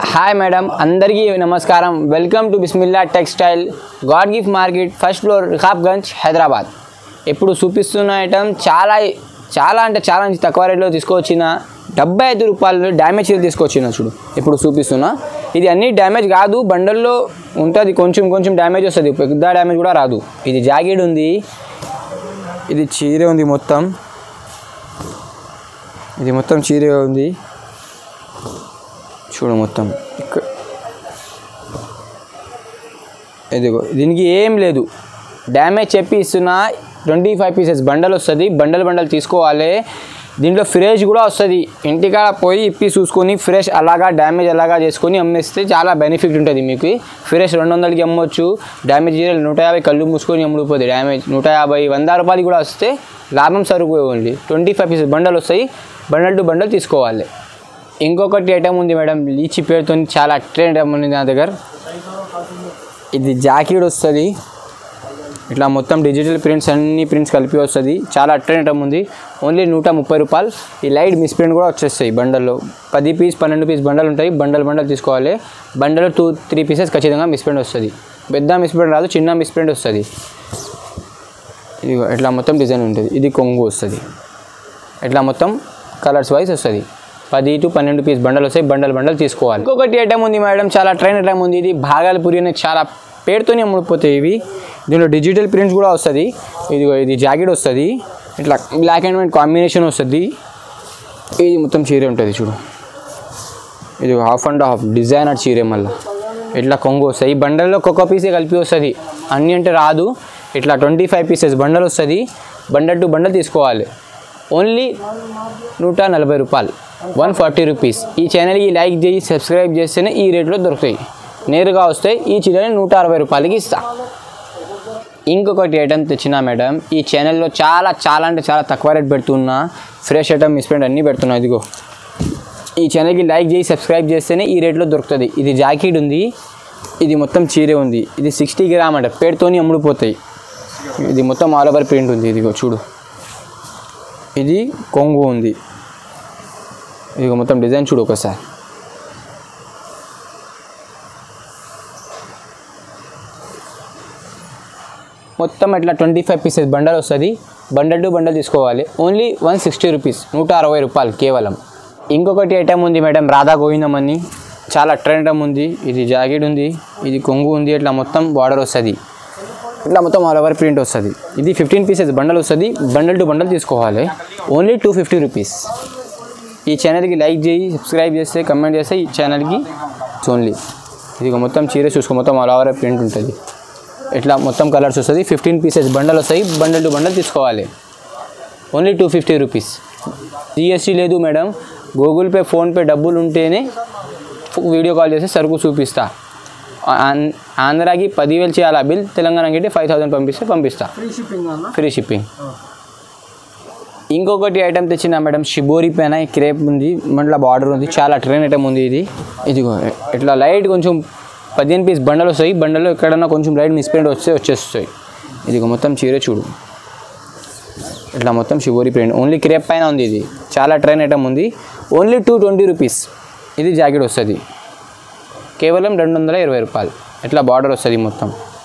hi madam అందరికీ నమస్కారం welcome to Bismillah textile god gift market first floor Rikabganj Hyderabad ఇప్పుడు చూపిస్తున్న ఐటమ్ చాలా చాలా అంటే చాలా మంచి తక్కువ రేట్లో తీసుకొచ్చిన డెబ్బై ఐదు రూపాయలు డ్యామేజ్ చీర తీసుకొచ్చిన చూడు ఇప్పుడు చూపిస్తున్నా ఇది అన్ని డ్యామేజ్ కాదు బండల్లో ఉంటుంది కొంచెం కొంచెం డ్యామేజ్ వస్తుంది పెద్ద డ్యామేజ్ కూడా రాదు ఇది జాకెట్ ఉంది ఇది చీర ఉంది మొత్తం ఇది మొత్తం చీర ఉంది చూడు మొత్తం ఇక్కడ ఇదిగో దీనికి ఏం లేదు డ్యామేజ్ చెప్పి ఇస్తున్నా ట్వంటీ ఫైవ్ పీసెస్ బండల్ వస్తుంది బండల్ బండల్ తీసుకోవాలి దీంట్లో ఫ్రెష్ కూడా వస్తుంది ఇంటికాడ పోయి ఇప్పి చూసుకొని ఫ్రెష్ అలాగా డ్యామేజ్ అలాగా చేసుకొని అమ్మేస్తే చాలా బెనిఫిట్ ఉంటుంది మీకు ఫ్రెష్ రెండు వందలకి అమ్మొచ్చు డ్యామేజ్ చీరలు నూట యాభై కళ్ళు మూసుకొని అమ్ముడిపోతుంది డ్యామేజ్ నూట యాభై వంద రూపాయలు కూడా వస్తే లాభం సరుకు only twenty five pieces bundle వస్తాయి బండల్ టు బండల్ తీసుకోవాలి ఇంకొకటి ఐటమ్ ఉంది మేడం లీచి పేరుతో చాలా ట్రెండ్ ఐటమ్ ఉంది నా దగ్గర ఇది జాకెట్ వస్తుంది ఇట్లా మొత్తం డిజిటల్ ప్రింట్స్ అన్ని ప్రింట్స్ కలిపి వస్తుంది చాలా ట్రెండ్ ఐటమ్ ఉంది ఓన్లీ నూట ముప్పై రూపాయలు ఈ లైట్ మిస్ ప్రింట్ కూడా వచ్చేస్తాయి బండల్లో పది పీస్ పన్నెండు పీస్ బండలు ఉంటాయి బండల్ బండల్ తీసుకోవాలి బండల్ టూ త్రీ పీసెస్ ఖచ్చితంగా మిస్ ప్రింట్ వస్తుంది పెద్ద మిస్ ప్రింట్ రాదు చిన్న మిస్ ప్రింట్ వస్తుంది ఇది ఇట్లా మొత్తం డిజైన్ ఉంటుంది ఇది కొంగు వస్తుంది ఇట్లా మొత్తం కలర్స్ వైజ్ వస్తుంది పది టు పన్నెండు పీస్ బండలు వస్తాయి బండల్ బండల్ తీసుకోవాలి ఇంకొకటి ఐటమ్ ఉంది మేడం చాలా ట్రైన్ ఐటమ్ ఉంది ఇది భాగాలపురి అనేది చాలా పేరుతోనే అమ్ముడిపోతాయి ఇవి దీనిలో డిజిటల్ ప్రింట్స్ కూడా వస్తుంది ఇది ఇది జాకెట్ వస్తుంది ఇట్లా బ్లాక్ అండ్ వైట్ కాంబినేషన్ వస్తుంది ఇది మొత్తం చీర ఉంటుంది చూడు ఇది హాఫ్ అండ్ హాఫ్ డిజైనర్ చీరే మళ్ళీ ఇట్లా కొంగు వస్తాయి ఈ బండల్లో ఒక్కొక్క పీసే కలిపి వస్తుంది అన్నీ అంటే రాదు ఇట్లా ట్వంటీ ఫైవ్ పీసెస్ బండల్ వస్తుంది బండల్ టు బండల్ తీసుకోవాలి ఓన్లీ నూట నలభై రూపాయలు వన్ ఫార్టీ రూపీస్ ఈ ఛానల్కి లైక్ చేసి సబ్స్క్రైబ్ చేస్తేనే ఈ రేట్లో దొరుకుతాయి నేరుగా వస్తే ఈ చీరని నూట అరవై రూపాయలకి ఇస్తా ఇంకొకటి ఐటమ్ తెచ్చినా మేడం ఈ ఛానల్లో చాలా చాలా అంటే చాలా తక్కువ రేట్ పెడుతున్నా ఫ్రెష్ ఐటమ్ మిస్ప్రింట్ అన్నీ పెడుతున్నా ఇదిగో ఈ ఛానల్కి లైక్ చేసి సబ్స్క్రైబ్ చేస్తేనే ఈ రేట్లో దొరుకుతుంది ఇది జాకెట్ ఉంది ఇది మొత్తం చీరే ఉంది ఇది సిక్స్టీ గ్రామ్ అంట పేరుతోని అమ్ముడిపోతాయి ఇది మొత్తం ఆల్ ఓవర్ ప్రింట్ ఉంది ఇదిగో చూడు ఇది కొంగు ఉంది ఇదిగో మొత్తం డిజైన్ చూడు ఒకసారి మొత్తం ఇట్లా ట్వంటీ ఫైవ్ పీసెస్ బండల్ వస్తుంది బండల్ టు బండల్ తీసుకోవాలి ఓన్లీ వన్ సిక్స్టీ రూపీస్ నూట అరవై రూపాయలు కేవలం ఇంకొకటి ఐటమ్ ఉంది మేడం రాధా గోవిందం అని చాలా ట్రెండ్ ఐటమ్ ఉంది ఇది జాకెట్ ఉంది ఇది కొంగు ఉంది ఇట్లా మొత్తం బార్డర్ వస్తుంది ఇట్లా మొత్తం ఆల్ ఓవర్ ప్రింట్ వస్తుంది ఇది ఫిఫ్టీన్ పీసెస్ బండల్ వస్తుంది బండల్ టు బండల్ తీసుకోవాలి ఓన్లీ టూ ఫిఫ్టీ రూపీస్ ఈ ఛానల్కి లైక్ చేయి సబ్స్క్రైబ్ చేస్తే కమెంట్ చేస్తే ఈ ఛానల్కి ఓన్లీ ఇది మొత్తం చీర చూసుకో మొత్తం ఆల్ ఓవర్ ప్రింట్ ఉంటుంది ఇట్లా మొత్తం కలర్స్ వస్తుంది ఫిఫ్టీన్ పీసెస్ బండల్ వస్తాయి బండల్ టు బండల్ తీసుకోవాలి only two fifty rupees GST లేదు మేడం గూగుల్ పే ఫోన్పే డబ్బులు ఉంటేనే వీడియో కాల్ చేసి సరుకు చూపిస్తా ఆన్- ఆంధ్రాకి పదివేలు చేయాలి ఆ బిల్ తెలంగాణకి అయితే ఫైవ్ థౌసండ్ పంపిస్తే పంపిస్తా ఫ్రీ షిప్పింగ్ అన్న ఫ్రీ షిప్పింగ్ ఇంకొకటి ఐటమ్ తెచ్చిన మేడం షిబోరి పైన ఈ క్రేప్ ఉంది మళ్ళీ బార్డర్ ఉంది చాలా ట్రైన్ ఐటమ్ ఉంది ఇది ఇదిగో ఇట్లా లైట్ కొంచెం పదిహేను పీస్ బండలు వస్తాయి బండలో ఎక్కడన్నా కొంచెం లైట్ మిస్ప్రింట్ వస్తే వచ్చేస్తాయి ఇదిగో మొత్తం చీర చూడు ఇట్లా మొత్తం షిబోరి ప్రింట్ ఓన్లీ క్రేప్ పైన ఉంది ఇది చాలా ట్రైన్ ఐటమ్ ఉంది ఓన్లీ టూ ట్వంటీ రూపీస్ ఇది జాకెట్ వస్తుంది కేవలం రెండు వందల ఇరవై రూపాయలు ఇట్లా బార్డర్ వస్తుంది మొత్తం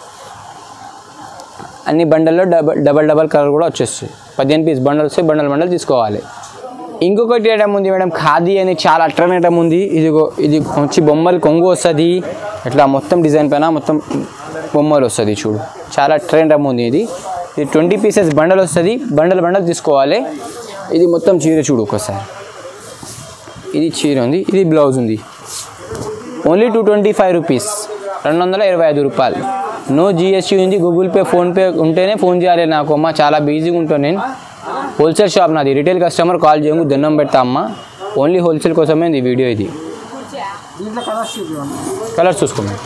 అన్ని బండల్లో డబల్ డబల్ డబల్ కలర్ కూడా వచ్చేస్తాయి పదిహేను పీస్ బండల్ వస్తాయి బండల్ బండల్ తీసుకోవాలి ఇంకొకటి ఐటమ్ ఉంది మేడం ఖాదీ అని చాలా అట్రన్ ఐటమ్ ఉంది ఇదిగో ఇది వచ్చి బొమ్మలు కొంగు వస్తుంది ఇట్లా మొత్తం డిజైన్ పైన మొత్తం బొమ్మలు వస్తుంది చూడు చాలా ట్రెండ్ ఐటమ్ ఉంది ఇది ఇది ట్వంటీ పీసెస్ బండల్ వస్తుంది బండల్ బండల్ తీసుకోవాలి ఇది మొత్తం చీర చూడు ఒకసారి ఇది చీర ఉంది ఇది బ్లౌజ్ ఉంది only two twenty five rupees రెండు వందల ఇరవై ఐదు రూపాయలు నో జిఎస్టీ ఉంది గూగుల్ పే ఫోన్పే ఉంటేనే ఫోన్ చేయాలి నాకు అమ్మ చాలా బిజీగా ఉంటాను నేను హోల్సేల్ షాప్ నాది రిటైల్ కస్టమర్ కాల్ చేయము దండం పెడతా అమ్మ ఓన్లీ హోల్సేల్ కోసమే ఇది వీడియో ఇది దీంట్లో కలర్స్ చూపించండి కలర్స్ చూసుకోండి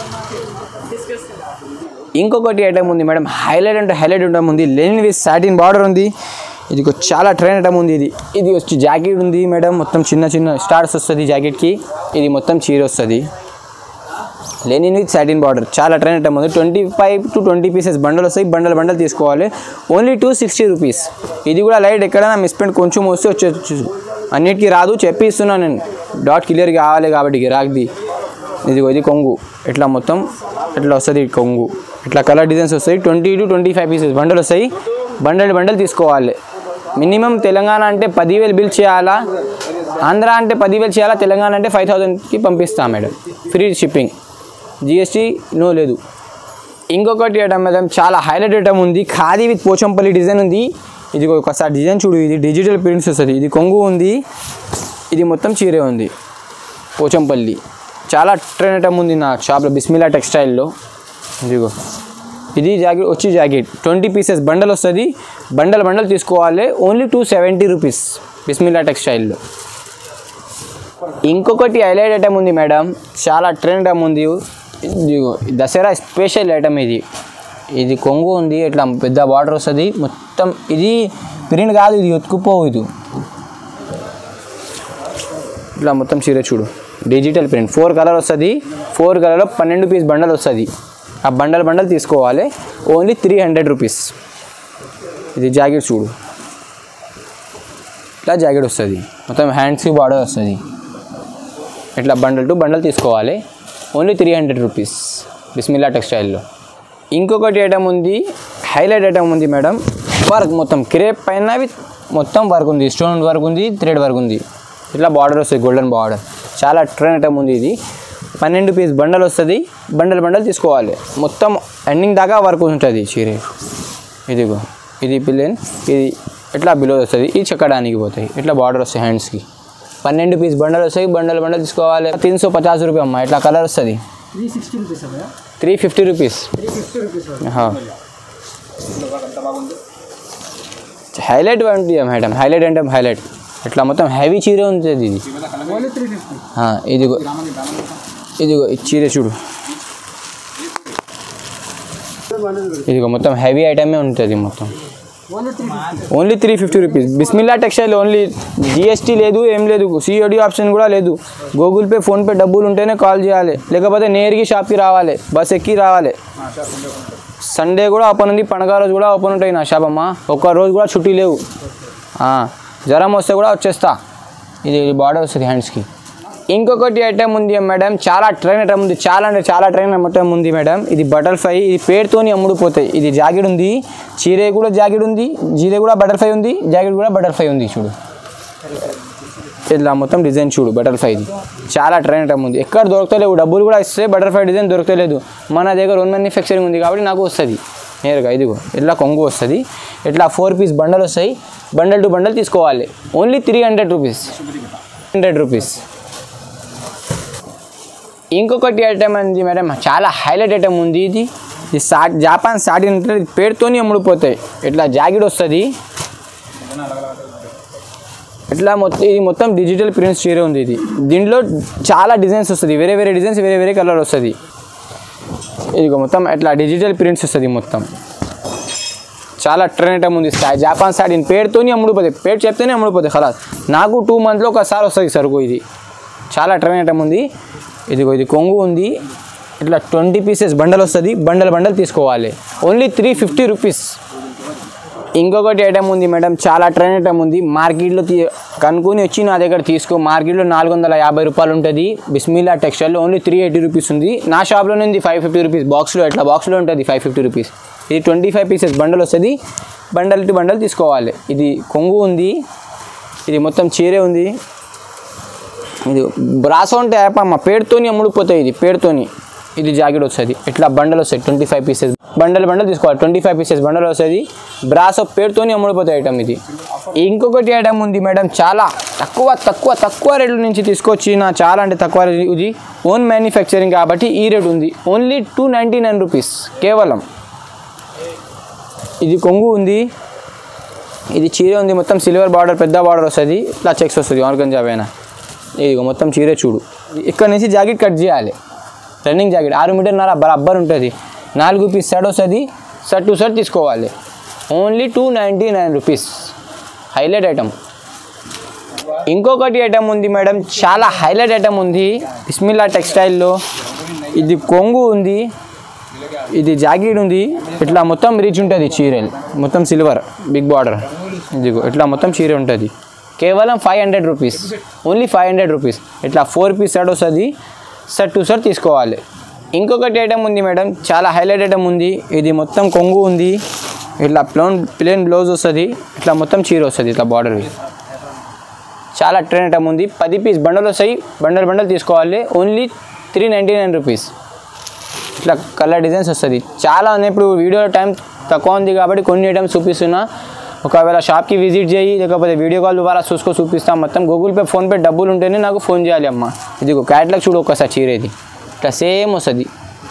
ఇంకొకటి ఐటమ్ ఉంది మేడం హైలైట్ అంటే హైలైట్ ఐటమ్ ఉంది లెనిన్ విత్ సాటిన్ బార్డర్ ఉంది ఇది ఒక చాలా ట్రైన్ ఐటమ్ ఉంది ఇది ఇది వచ్చి జాకెట్ ఉంది మేడం మొత్తం చిన్న చిన్న స్టార్స్ వస్తుంది జాకెట్కి ఇది మొత్తం చీర వస్తుంది లెనిన్ విత్ సాటిన్ బార్డర్ చాలా ట్రైన్ ఐటమ్ ఉంది twenty five to twenty pieces bundle వస్తాయి బండల్ బండల్ తీసుకోవాలి ఓన్లీ టూ సిక్స్టీ రూపీస్ ఇది కూడా లైట్ ఎక్కడైనా మిస్ప్రింట్ కొంచెం వస్తే వచ్చేచ్చు అన్నిటికీ రాదు చెప్పి ఇస్తున్నాను నేను డాట్ క్లియర్ కావాలి కాబట్టి గిరాక్ది ఇదిగో ఇది కొంగు ఇట్లా మొత్తం ఇట్లా వస్తుంది కొంగు ఇట్లా కలర్ డిజైన్స్ వస్తాయి twenty to twenty five pieces bundle వస్తాయి బండల్ బండల్ తీసుకోవాలి మినిమం తెలంగాణ అంటే పదివేలు బిల్ చేయాలా ఆంధ్ర అంటే పదివేలు చేయాలా తెలంగాణ అంటే ఫైవ్ థౌజండ్కి పంపిస్తాం madam free shipping GST no లేదు ఇంకొకటి ఐటమ్ మేడం చాలా హైలైట్ ఐటమ్ ఉంది ఖాదీ విత్ పోచంపల్లి డిజైన్ ఉంది ఇది ఒకసారి డిజైన్ చూడు ఇది డిజిటల్ ప్రింట్స్ వస్తుంది ఇది కొంగు ఉంది ఇది మొత్తం చీరే ఉంది పోచంపల్లి చాలా ట్రెండ్ ఐటమ్ ఉంది నా షాప్లో బిస్మిలా టెక్స్టైల్లో ఇదిగో ఇది జాకెట్ వచ్చి జాకెట్ ట్వంటీ పీసెస్ బండల్ వస్తుంది బండల్ బండల్ తీసుకోవాలి only two seventy rupees Bismillah టెక్స్టైల్లో ఇంకొకటి హైలైట్ ఐటమ్ ఉంది మేడం చాలా ట్రెండ్ ఐటమ్ ఉంది ఇదిగో దసరా స్పెషల్ ఐటమ్ ఇది ఇది కొంగు ఉంది ఇట్లా పెద్ద బార్డర్ వస్తుంది మొత్తం ఇది ప్రింట్ కాదు ఇది ఎత్తుకుపోవు ఇది ఇట్లా మొత్తం చీర చూడు డిజిటల్ ప్రింట్ ఫోర్ కలర్ వస్తుంది ఫోర్ కలర్లో పన్నెండు పీస్ బండల్ వస్తుంది ఆ బండల్ బండల్ తీసుకోవాలి ఓన్లీ త్రీ హండ్రెడ్ రూపీస్ ఇది జాకెట్ చూడు ఇట్లా జాకెట్ వస్తుంది మొత్తం హ్యాండ్స్కి బార్డర్ వస్తుంది ఇట్లా బండల్ టు బండల్ తీసుకోవాలి only three hundred rupees Bismillah టెక్స్టైల్లో ఇంకొకటి ఐటమ్ ఉంది హైలైట్ ఐటమ్ ఉంది మేడం వర్క్ మొత్తం క్రేప్ పైన విత్ మొత్తం వర్క్ ఉంది స్టోన్ వర్క్ ఉంది థ్రెడ్ వర్క్ ఉంది ఇట్లా బార్డర్ వస్తుంది గోల్డెన్ బార్డర్ చాలా ట్రెండ్ ఐటమ్ ఉంది ఇది పన్నెండు పీస్ బండల్ వస్తుంది బండల్ బండల్ తీసుకోవాలి మొత్తం ఎండింగ్ దాకా వర్క్ ఉంటుంది చీర ఇదిగో ఇది పిల్లన్ ఇది ఇట్లా బిలో వస్తుంది ఇది చెక్కడానికి పోతాయి ఇట్లా బార్డర్ వస్తాయి హ్యాండ్స్కి పన్నెండు పీస్ బండల్ వస్తాయి బండల్ బండల్ తీసుకోవాలి తీన్ సో పచాస్ రూపాయ అమ్మ ఇట్లా కలర్ వస్తుంది త్రీ సిక్స్టీ రూపీస్ అమ్మా three fifty rupees three fifty rupees highlight ఉంది మేడం హైలైట్ అంటే హైలైట్ ఇట్లా మొత్తం హెవీ చీర ఉంటుంది ఇది ఓన్లీ త్రీ ఫిఫ్టీ ఆ, ఇదిగో ఇదిగో ఈ చీర చూడు ఇదిగో మొత్తం హెవీ ఐటమే ఉంటుంది మొత్తం only three fifty only three fifty rupees Bismillah textile only GST లేదు ఏం లేదు సిఓడి ఆప్షన్ కూడా లేదు గూగుల్ పే ఫోన్పే డబ్బులు ఉంటేనే కాల్ చేయాలి లేకపోతే నేరుగా షాప్కి రావాలి బస్ ఎక్కి రావాలి సండే కూడా ఓపెన్ ఉంది పండగ రోజు కూడా ఓపెన్ ఉంటాయి నా షాప్ అమ్మ ఒక్క రోజు కూడా ఛుట్టీ లేవు ఆ, జ్వరం వస్తే కూడా వచ్చేస్తా ఇది బార్డర్ వస్తుంది హ్యాండ్స్కి ఇంకొకటి ఐటమ్ ఉంది మేడం చాలా ట్రైన్ ఐటమ్ ఉంది చాలా అంటే చాలా ట్రైన్ ఐటమ్ ఉంది మేడం ఇది బటర్ఫ్లై ఇది పేరుతోని అమ్ముడుపోతాయి ఇది జాకెట్ ఉంది చీరే కూడా జాకెట్ ఉంది చీరే కూడా బటర్ఫ్లై ఉంది జాకెట్ కూడా బటర్ఫ్లై ఉంది చూడు ఇట్లా మొత్తం డిజైన్ చూడు బటర్ఫ్లైది చాలా ట్రైన్ ఐటమ్ ఉంది ఎక్కడ దొరకలేవు డబ్బులు కూడా ఇస్తే బటర్ఫ్లై డిజైన్ దొరకలేదు మన దగ్గర ఓన్ మ్యానుఫ్యాక్చరింగ్ ఉంది కాబట్టి నాకు వస్తుంది నేరుగా ఇదిగో ఇట్లా కొంగు వస్తుంది ఇట్లా ఫోర్ పీస్ బండల్ వస్తాయి బండల్ టు బండల్ తీసుకోవాలి only three hundred rupees hundred rupees ఇంకొకటి ఐటమ్ ఉంది మేడం చాలా హైలైట్ ఐటమ్ ఉంది ఇది ఇది సా జాపాన్ సాటి అంటే ఇది పేరుతోని అమ్ముడుపోతాయి ఇట్లా జాకెట్ వస్తుంది ఇట్లా మొత్తం ఇది మొత్తం డిజిటల్ ప్రింట్స్ చీర ఉంది ఇది దీంట్లో చాలా డిజైన్స్ వస్తుంది వేరే వేరే డిజైన్స్ వేరే వేరే కలర్ వస్తుంది ఇదిగో మొత్తం ఇట్లా డిజిటల్ ప్రింట్స్ వస్తుంది మొత్తం చాలా ట్రెండ్ ఐటమ్ ఉంది స్టా- జాపాన్ సాడీ పేరుతోని అమ్ముడుపోతాయి పేరు చెప్తేనే అమ్ముడుపోతాయి ఖలాస్ నాకు టూ మంత్లో ఒకసారి వస్తుంది సరుకు ఇది చాలా ట్రెండ్ ఐటమ్ ఉంది ఇదిగో ఇది కొంగు ఉంది ఇట్లా ట్వంటీ పీసెస్ బండల్ వస్తుంది బండల్ బండల్ తీసుకోవాలి ఓన్లీ త్రీ ఫిఫ్టీ రూపీస్ ఇంకొకటి ఐటమ్ ఉంది మేడం చాలా ట్రెండ్ ఐటమ్ ఉంది మార్కెట్లో తీ కనుక్కొని వచ్చి నా దగ్గర తీసుకో మార్కెట్లో నాలుగు వందల యాభై రూపాయలు ఉంటుంది బిస్మిల్లా టెక్స్టైల్లో ఓన్లీ త్రీ ఎయిటీ రూపీస్ ఉంది నా షాప్లోనే ఉంది ఫైవ్ ఫిఫ్టీ రూపీస్ బాక్స్లో ఇట్లా బాక్స్లో ఉంటుంది ఫైవ్ ఫిఫ్టీ రూపీస్ ఇది ట్వంటీ ఫైవ్ పీసెస్ బండల్ వస్తుంది బండల్ టు బండల్ తీసుకోవాలి ఇది కొంగు ఉంది ఇది మొత్తం చీరే ఉంది ఇది బ్రాసో అంటే యాప్ అమ్మ పేరుతోని అమ్ముడుపోతాయి ఇది పేరుతోని ఇది జాకెట్ వస్తుంది ఇట్లా బండల్ వస్తాయి twenty five pieces bundle bundle తీసుకోవాలి ట్వంటీ ఫైవ్ పీసెస్ బండల్ వస్తుంది బ్రాసో పేరుతోని అమ్ముడుపోతాయి ఐటమ్ ఇది ఇంకొకటి ఐటమ్ ఉంది మేడం చాలా తక్కువ తక్కువ తక్కువ రేట్ల నుంచి తీసుకొచ్చిన చాలా అంటే తక్కువ రేట్ ఇది ఓన్ మ్యానుఫ్యాక్చరింగ్ కాబట్టి ఈ రేట్ ఉంది only two ninety nine rupees కేవలం ఇది కొంగు ఉంది ఇది చీర ఉంది మొత్తం సిల్వర్ బార్డర్ పెద్ద బార్డర్ వస్తుంది ఇట్లా చెక్స్ వస్తుంది ఆర్గంజా పైన ఇదిగో మొత్తం చీర చూడు ఇక్కడ నుంచి జాకెట్ కట్ చేయాలి రన్నింగ్ జాకెట్ ఆరు మీటర్న్నర బరాబర్ ఉంటుంది నాలుగు పీస్ షర్ట్ వస్తుంది షర్ట్ టు షర్ట్ తీసుకోవాలి only two ninety nine rupees highlight item ఇంకొకటి ఐటమ్ ఉంది మేడం చాలా హైలైట్ ఐటమ్ ఉంది బిస్మిల్లా టెక్స్టైల్లో ఇది కొంగు ఉంది ఇది జాకెట్ ఉంది ఇట్లా మొత్తం రీచ్ ఉంటుంది చీరలు మొత్తం సిల్వర్ బిగ్ బార్డర్ ఇదిగో ఇట్లా మొత్తం చీర ఉంటుంది కేవలం five hundred rupees only five hundred rupees ఇట్లా ఫోర్ పీస్ సెట్ వస్తుంది సెట్ టు సెట్ తీసుకోవాలి ఇంకొకటి ఐటమ్ ఉంది మేడం చాలా హైలైట్ ఐటమ్ ఉంది ఇది మొత్తం కొంగు ఉంది ఇట్లా ప్లోన్ ప్లేన్ బ్లౌజ్ వస్తుంది ఇట్లా మొత్తం చీర వస్తుంది ఇట్లా బార్డర్ చాలా ట్రెండ్ ఐటమ్ ఉంది పది పీస్ బండల్ వస్తాయి బండల్ బండల్ తీసుకోవాలి only three ninety nine rupees ఇట్లా కలర్ డిజైన్స్ వస్తుంది చాలా ఉన్నాయి ఇప్పుడు వీడియో టైం తక్కువ ఉంది కాబట్టి కొన్ని ఐటమ్స్ చూపిస్తున్నా ఒకవేళ షాప్కి విజిట్ చేయి లేకపోతే వీడియో కాల్ ద్వారా చూసుకో చూపిస్తాం మొత్తం గూగుల్ పే ఫోన్పే డబ్బులు ఉంటేనే నాకు ఫోన్ చేయాలి అమ్మ ఇది క్యాట్లాగ్ చూడు ఒకసారి చీర ఇది ఇట్లా సేమ్ వస్తుంది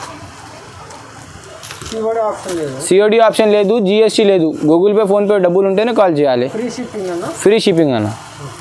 కీబోర్డ్ ఆప్షన్ లేదు సిఓడి ఆప్షన్ లేదు జిఎస్టీ లేదు గూగుల్ పే ఫోన్పే డబ్బులు ఉంటేనే కాల్ చేయాలి ఫ్రీ షిప్పింగ్ అన్న ఫ్రీ షిప్పింగ్ అన్న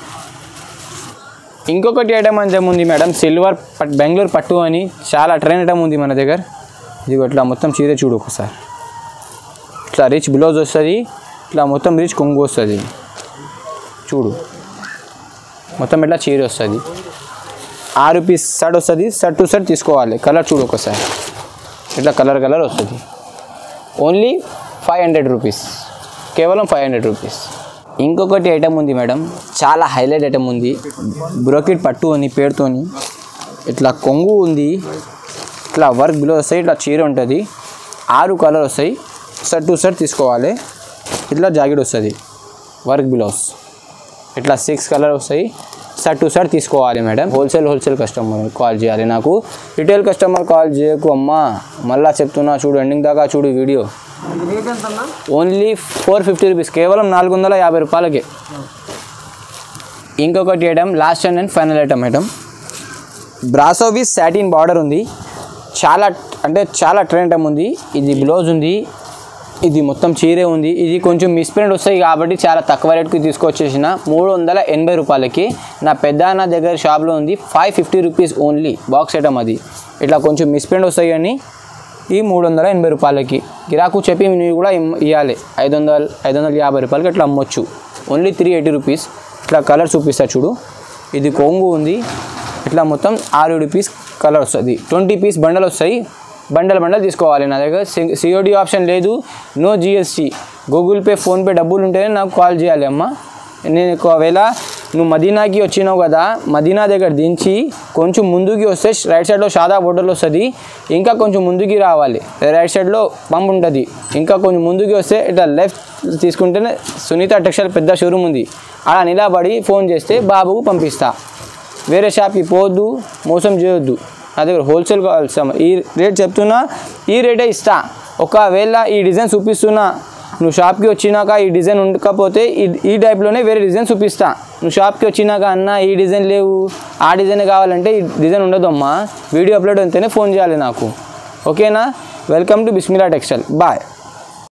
ఇంకొకటి ఐటమ్ అంటే ఉంది మేడం సిల్వర్ పట్ బెంగళూరు పట్టు అని చాలా ట్రైన్ ఐటమ్ ఉంది మన దగ్గర ఇది ఇట్లా మొత్తం చీర చూడు ఒకసారి ఇట్లా రిచ్ బ్లౌజ్ వస్తుంది ఇట్లా మొత్తం రిచ్ కొంగు వస్తుంది చూడు మొత్తం ఇట్లా చీర వస్తుంది ఆరు పీస్ షర్ట్ వస్తుంది షర్ట్ టు షర్ట్ తీసుకోవాలి కలర్ చూడు ఒకసారి ఇట్లా కలర్ కలర్ వస్తుంది ఓన్లీ ఫైవ్ హండ్రెడ్ రూపీస్ కేవలం ఫైవ్ హండ్రెడ్ రూపీస్ ఇంకొకటి ఐటమ్ ఉంది మేడం చాలా హైలైట్ ఐటమ్ ఉంది బ్రోకెట్ పట్టు అని పేరుతోని ఇట్లా కొంగు ఉంది ఇట్లా వర్క్ బిలో వస్తాయి ఇట్లా చీర ఉంటుంది ఆరు కలర్ వస్తాయి షర్ట్ టు షర్ట్ తీసుకోవాలి ఇట్లా జాకెట్ వస్తుంది వర్క్ బిలోస్ ఇట్లా సిక్స్ కలర్ వస్తాయి షర్ట్ టు షర్ట్ తీసుకోవాలి madam wholesale wholesale customer call చేయాలి నాకు రిటైల్ కస్టమర్ కాల్ చేయకు అమ్మా మళ్ళా చెప్తున్నా చూడు ఎండింగ్ దాకా చూడు వీడియో ఇది రేట్ ఎంత అన్న ఓన్లీ ఫోర్ ఫిఫ్టీ రూపీస్ కేవలం నాలుగు వందల యాభై రూపాయలకి ఇంకొకటి item last and and final item item Brasso with satin border ఉంది చాలా అంటే చాలా ట్రెండ్ ఐటమ్ ఉంది ఇది బ్లౌజ్ ఉంది ఇది మొత్తం చీరే ఉంది ఇది కొంచెం మిస్ప్రింట్ వస్తాయి కాబట్టి చాలా తక్కువ రేట్కి తీసుకొచ్చేసిన మూడు వందల ఎనభై రూపాయలకి నా పెద్ద అన్న దగ్గర షాప్లో ఉంది five fifty rupees only box item అది ఇట్లా కొంచెం మిస్ప్రింట్ వస్తాయి అని ఈ మూడు వందల ఎనభై రూపాయలకి గిరాకు చెప్పి నువ్వు కూడా ఇమ్- ఇవ్వాలి ఐదు వందల ఐదు వందల యాభై రూపాయలకి ఇట్లా అమ్మొచ్చు ఓన్లీ త్రీ ఎయిటీ రూపీస్ ఇట్లా కలర్ చూపిస్తా చూడు ఇది కొంగు ఉంది ఇట్లా మొత్తం ఆరు ఏడు పీస్ కలర్ వస్తుంది ట్వంటీ పీస్ బండల్ వస్తాయి బండల్ బండల్ తీసుకోవాలి నా దగ్గర సిఓడి ఆప్షన్ లేదు no GST Google Pay PhonePe డబ్బులు ఉంటేనే నాకు కాల్ చేయాలి అమ్మ నేను ఒకవేళ నువ్వు మదీనాకి వచ్చినావు కదా మదీనా దగ్గర దించి కొంచెం ముందుకి వస్తే రైట్ సైడ్లో షాదా బోర్డర్లో వస్తుంది ఇంకా కొంచెం ముందుకి రావాలి రైట్ సైడ్లో పంప్ ఉంటుంది ఇంకా కొంచెం ముందుకి వస్తే ఇట్లా లెఫ్ట్ తీసుకుంటేనే సునీత టెక్స్టైల్ పెద్ద షోరూమ్ ఉంది అలా నిలబడి ఫోన్ చేస్తే బాబుకు పంపిస్తా వేరే షాప్కి పోవద్దు మోసం చేయొద్దు నా దగ్గర హోల్సేల్ కావాల్సిన ఈ రేట్ చెప్తున్నా ఈ రేటే ఇస్తా ఒకవేళ ఈ డిజైన్ చూపిస్తున్నా నువ్వు షాప్కి వచ్చినాక ఈ డిజైన్ ఉండకపోతే ఈ ఈ టైప్లోనే వేరే డిజైన్ చూపిస్తా నువ్వు షాప్కి వచ్చినాక అన్న ఈ డిజైన్ లేవు ఆ డిజైన్ కావాలంటే ఈ డిజైన్ ఉండదు అమ్మా వీడియో అప్లోడ్ అయితేనే ఫోన్ చేయాలి నాకు ఓకేనా welcome to Bismillah textile bye